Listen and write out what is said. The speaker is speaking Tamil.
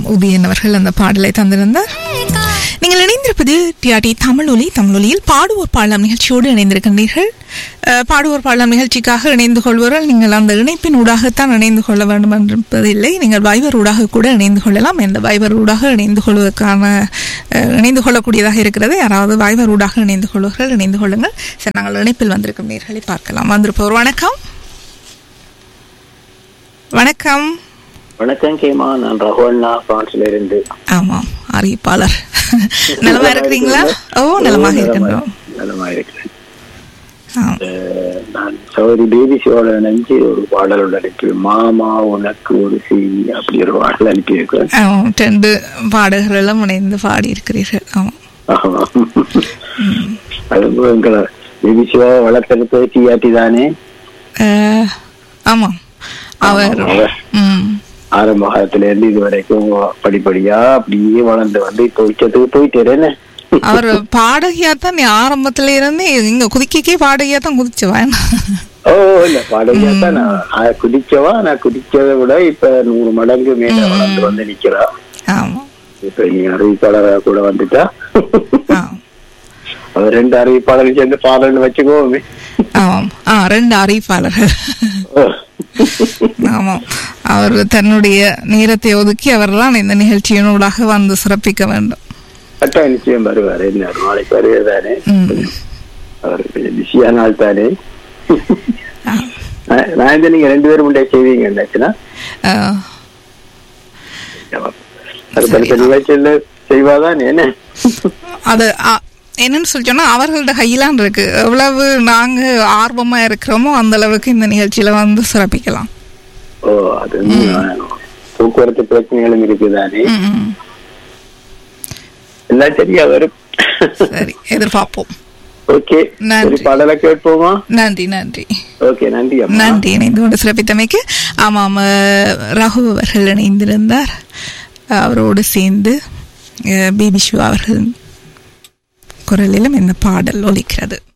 உதயன் அவர்கள் அந்த பாடலை தந்திருந்தார் நீங்கள் இணைந்திருப்பது டிஆர்டி தமிழொலி தமிழொலியில் பாடுவோர் பாடலாம் நிகழ்ச்சியோடு இணைந்திருக்கின்றீர்கள் அஹ், பாடுவோர் பாடலாம் நிகழ்ச்சிக்காக இணைந்து கொள்வர்கள் நீங்கள் அந்த இணைப்பின் ஊடாகத்தான் இணைந்து கொள்ள வேண்டும் என்பதில்லை நீங்கள் வைபர் ஊடாக கூட இணைந்து கொள்ளலாம் இந்த வைபர் ஊடாக இணைந்து கொள்வதற்கான அஹ், இணைந்து கொள்ளக்கூடியதாக இருக்கிறது யாராவது வைபர் ஊடாக இணைந்து கொள்வர்கள் இணைந்து கொள்ளுங்கள் சரி நாங்கள் இணைப்பில் வந்திருக்கும் நேர்களை பார்க்கலாம் வந்திருப்பவர் வணக்கம் வணக்கம் வணக்கம் கேமா நான் ரகுவண்ணா பிரான்ஸ்ல இருந்து ஆமாம் அறிவிப்பாளர் நலமா இருக்கிறீங்களா ஓ நலமாக இருக்கின்றோம் நலமா இருக்கிறேன் ஆ, அஹ், நான் சௌரி பேபி சிவோட நினைச்சு ஒரு பாடலோட அனுப்பி மாமா உனக்கு ஒரு செய்தி அப்படி ஒரு பாடல் அனுப்பியிருக்கிறேன் ஆமாம் ரெண்டு பாடகர்களும் இணைந்து பாடி இருக்கிறீர்கள் ஆமாம் ஆமா. அது எங்களை பேபி சிவா வளர்த்தெடுத்தது டிஆர்டி தானே அஹ், ஆமாம் அவர் அவர் ம் ஆரம்ப காலத்துல இருந்து இது வரைக்கும் படிப்படியா அப்படியே வளர்ந்து வந்து இப்போ உச்சத்துக்கு போயிட்டு என்ன அவர் பாடகியா தான் நீ ஆரம்பத்துல இருந்து இங்க குதிக்கே பாடகியா தான் குதிச்சவன் ஓ இல்ல பாடகியா தான் நான் நான் குதிச்சவா நான் குதிச்சதை விட இப்ப நூறு மடங்கு மேல வளர்ந்து வந்து நிக்கிறா ஆமாம் இப்ப நீ அறிவிப்பாளராக கூட வந்துட்டா ஆ அவர் ரெண்டு அறிவிப்பாளரும் சேர்ந்து பாடல்னு வச்சுக்கோமே ஆமாம் ஆ ரெண்டு அறிவிப்பாளர்கள் ஓ. ஆமாம் அவர் தன்னுடைய நேரத்தை ஒதுக்கி அவர்தான் இந்த நிகழ்ச்சியினூடாக வந்து சிறப்பிக்க வேண்டும் கட்டாயம் நிச்சயம் வருவாரு என்ன நாளைக்கு வருவார் தானே ம். அவர் கொஞ்சம் பிஸியான ஆள் தானே ஆ. நான் நான் இந்த நீங்க ரெண்டு பேரும் முன்னே செய்வீங்க என்னாச்சுன்னா ஆ, அடுத்தடுத்த நிகழ்ச்சியில் செய்வாதான் என்ன அது ஆ, என்னன்னு சொல்லி சொன்னா அவர்களோட கையிலான் இருக்கு எவ்வளவு நாங்க ஆர்வமா இருக்கிறோமோ அந்த அளவுக்கு இந்த நிகழ்ச்சியில வந்து சிறப்பிக்கலாம் ஓ அது போக்குவரத்து பிரச்சனைகளும் இருக்குதானே ம், ம். எல்லாம் சரியா வரும் சரி எதிர்பார்ப்போம் ஓகே நன்றி. சரி பாடலை கேட்போமா நன்றி நன்றி ஓகே நன்றி அம்மா நன்றி இணைந்து கொண்டு சிறப்பித்தமைக்கு ஆமாம் அஹ், ரகு அவர்கள் இணைந்திருந்தார் அவரோடு சேர்ந்து அஹ், பிபி சிவா அவர்கள் குரலிலும் இந்த பாடல் ஒலிக்கிறது